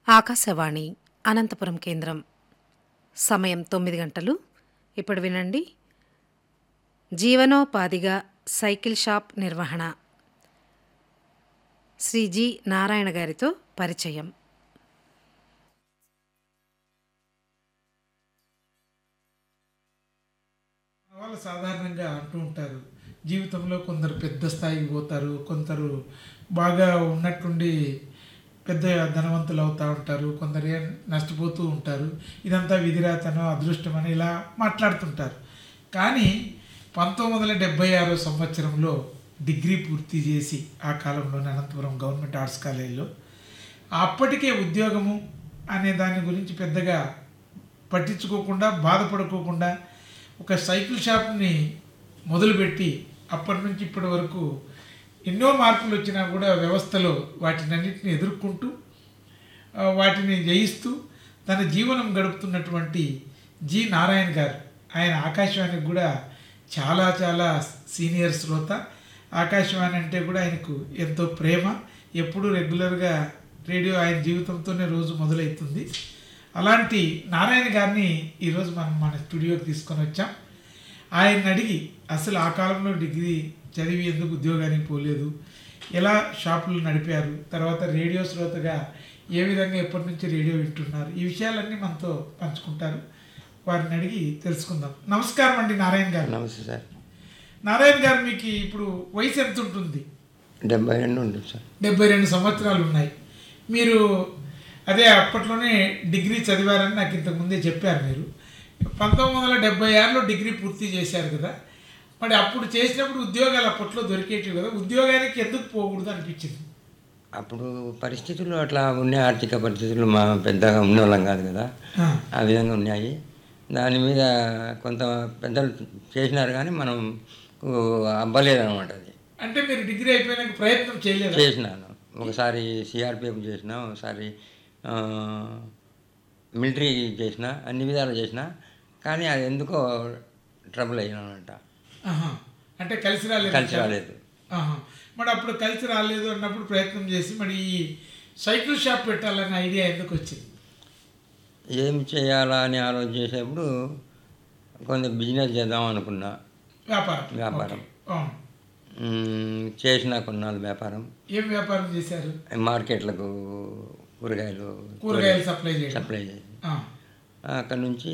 ఆకాశవాణి అనంతపురం కేంద్రం సమయం తొమ్మిది గంటలు ఇప్పుడు వినండి జీవనోపాధిగా సైకిల్ షాప్ నిర్వహణ శ్రీ జి నారాయణ గారితో పరిచయం వాళ్ళు సాధారణంగా అంటూ ఉంటారు జీవితంలో కొందరు పెద్ద స్థాయికి పోతారు కొందరు బాగా ఉన్నట్టుండి పెద్ద ధనవంతులు అవుతూ ఉంటారు కొందరు ఏం నష్టపోతూ ఉంటారు ఇదంతా విధిరాతనో అదృష్టమని ఇలా మాట్లాడుతుంటారు కానీ పంతొమ్మిది వందల డెబ్బై ఆరో సంవత్సరంలో డిగ్రీ పూర్తి చేసి ఆ కాలంలోనే అనంతపురం గవర్నమెంట్ ఆర్ట్స్ కాలేజీలో అప్పటికే ఉద్యోగము అనే దాని గురించి పెద్దగా పట్టించుకోకుండా బాధపడుకోకుండా ఒక సైకిల్ షాప్ని మొదలుపెట్టి అప్పటి నుంచి ఇప్పటి వరకు ఎన్నో మార్పులు వచ్చినా కూడా వ్యవస్థలో వాటినన్నింటిని ఎదుర్కొంటూ ఆ, వాటిని జయిస్తూ తన జీవనం గడుపుతున్నటువంటి జి నారాయణ గారు ఆయన ఆకాశవాణికి కూడా చాలా చాలా సీనియర్ శ్రోత ఆకాశవాణి అంటే కూడా ఆయనకు ఎంతో ప్రేమ ఎప్పుడూ రెగ్యులర్గా రేడియో ఆయన జీవితంతోనే రోజు మొదలవుతుంది అలాంటి నారాయణ గారిని ఈరోజు మనం మన స్టూడియోకి తీసుకొని వచ్చాం ఆయన అడిగి అసలు ఆ కాలంలో డిగ్రీ చదివి ఎందుకు ఉద్యోగానికి పోలేదు ఎలా షాపులు నడిపారు తర్వాత రేడియో శ్రోతగా ఏ విధంగా ఎప్పటి నుంచి రేడియో వింటున్నారు ఈ విషయాలన్నీ మనతో పంచుకుంటారు వారిని అడిగి తెలుసుకుందాం నమస్కారం అండి నారాయణ గారు నమస్తే సార్ నారాయణ గారు మీకు ఇప్పుడు వయసు ఎంత ఉంటుంది డెబ్బై రెండు ఉంటుంది సార్ డెబ్బై రెండు సంవత్సరాలు ఉన్నాయి మీరు అదే అప్పట్లోనే డిగ్రీ చదివారని నాకు ఇంతకు ముందే చెప్పారు మీరు పంతొమ్మిది వందల డెబ్బై ఆరులో డిగ్రీ పూర్తి చేశారు కదా మరి అప్పుడు చేసినప్పుడు ఉద్యోగాలు అప్పట్లో దొరికేటివి కదా ఉద్యోగానికి ఎందుకు పోకూడదు అనిపించింది అప్పుడు పరిస్థితులు అట్లా ఉన్నాయి ఆర్థిక పరిస్థితులు మా పెద్దగా ఉండేవాళ్ళం కాదు కదా ఆ, ఆ విధంగా ఉన్నాయి దాని మీద కొంత పెద్దలు చేసినారు కానీ మనం అవ్వలేదు అనమాట అది అంటే మీరు డిగ్రీ అయిపోయినాక ప్రయత్నం చేయలేదు చేసినాను ఒకసారి సిఆర్పిఎఫ్ చేసిన ఒకసారి ఆ, మిలిటరీ చేసిన అన్ని విధాలు చేసిన కానీ అది ఎందుకో ట్రబుల్ అయినానంట అంటే కలిసి రాలేదు కలిసి రాలేదు ఆహా. మరి అప్పుడు కలిసి రాలేదు అన్నప్పుడు ప్రయత్నం చేసి మరి ఈ సైకిల్ షాప్ పెట్టాలన్న ఐడియా ఎందుకు వచ్చింది ఏం చేయాలా అని ఆలోచన చేసేప్పుడు కొంత బిజినెస్ చేద్దాం అనుకున్నా వ్యాపారం వ్యాపారం. ఓకే. ఆ. మ్మ్, చేసిన కొన్నాళ్ళు వ్యాపారం ఏం వ్యాపారం చేశారు మార్కెట్లకు కూరగాయలు కూరగాయలు సప్లై చేయడం సప్లై చేసి ఆ. అక్కడ నుంచి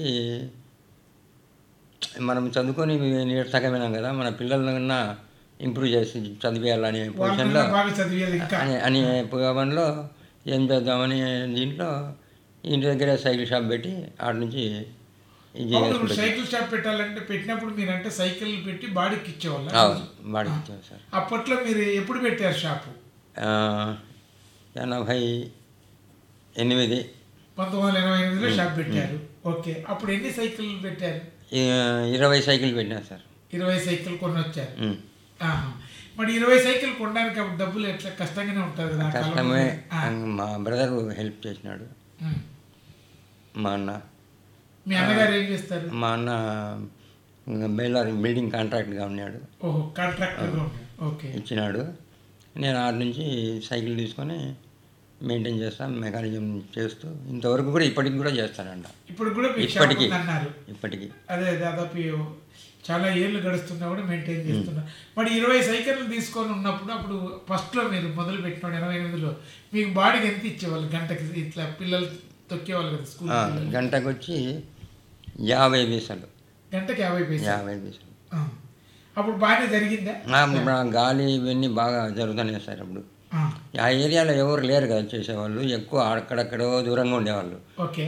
మనం చదువుకొని నిరసకమైనాం కదా మన పిల్లలన్నా ఇంప్రూవ్ చేసి చదివేయాలనే పొజిషన్లో వాళ్ళకన్నా బాగా చదివేది ఇంకా అని అని పోవడంలో ఏం చేద్దామని దీంట్లో ఇంటి దగ్గర సైకిల్ షాప్ పెట్టి ఆడ నుంచి ఇది అవును, చేసుకుంటూ సైకిల్ షాప్ పెట్టాలంటే పెట్టినప్పుడు మీరంటే సైకిల్ పెట్టి బాడీకి ఇచ్చేవాళ్ళ అవును వాడికి ఇచ్చాం సార్ అప్పట్లో మీరు ఎప్పుడు పెట్టారు షాపు ఆ, ఎనభై ఎనిమిది పంతొమ్మిది వందల ఎనభై ఎనిమిదిలో షాప్ పెట్టారు ఓకే అప్పుడు ఎన్ని సైకిల్ పెట్టారు ఈ- ఇరవై సైకిల్ పెట్టినా సార్ ఇరవై సైకిల్ కొని వచ్చారు ఉమ్. ఆహా. మరి ఇరవై సైకిల్ కొనడానికి అప్పుడు డబ్బులు ఎట్లా కష్టంగానే ఉంటుంది కదా ఆ కాలంలో. కష్టమే ఆ. మా బ్రదర్ హెల్ప్ చేసినాడు ఉమ్. మా అన్న మీ అన్నగారు ఏం చేస్తారు మా అన్న బెయిలర్ బిల్డింగ్ కాంట్రాక్ట్గా ఉన్నాడు ఓహో కాంట్రాక్టర్ ఓకే ఇచ్చినాడు నేను ఆడ నుంచి సైకిల్ తీసుకొని మెయింటైన్ చేస్తాను మెకానిజం చేస్తూ ఇంతవరకు కూడా ఇప్పటికి కూడా చేస్తానంట ఇప్పుడు కూడా మీకు షాప్ ఇప్పటికీ ఉంది అన్నారు ఇప్పటికీ అదే దాదాపు చాలా ఏళ్ళు గడుస్తున్నా కూడా మెయింటైన్ చేస్తున్నా మరి ఇరవై సైకిళ్ళు తీసుకొని ఉన్నప్పుడు అప్పుడు ఫస్ట్లో మీరు మొదలు పెట్టిన ఎనభై ఎనిమిదిలో మీకు బాడీకి ఎంత ఇచ్చేవాళ్ళు గంటకి ఇట్లా పిల్లలు తొక్కేవాళ్ళు కదా స్కూల్ ఆ, పిల్లలు. గంటకు వచ్చి యాభై పైసలు గంటకి యాభై పైసలు యాభై పైసలు ఆ. అప్పుడు బాగానే జరిగిందా ఆ, ఇప్పుడు ఆ గాలి ఇవన్నీ బాగా జరుగుతున్నాయి సార్ అప్పుడు ఆ. ఆ ఏరియాలో ఎవరు లేరు కదా చేసేవాళ్ళు ఎక్కువ అక్కడక్కడో దూరంగా ఉండేవాళ్ళు ఓకే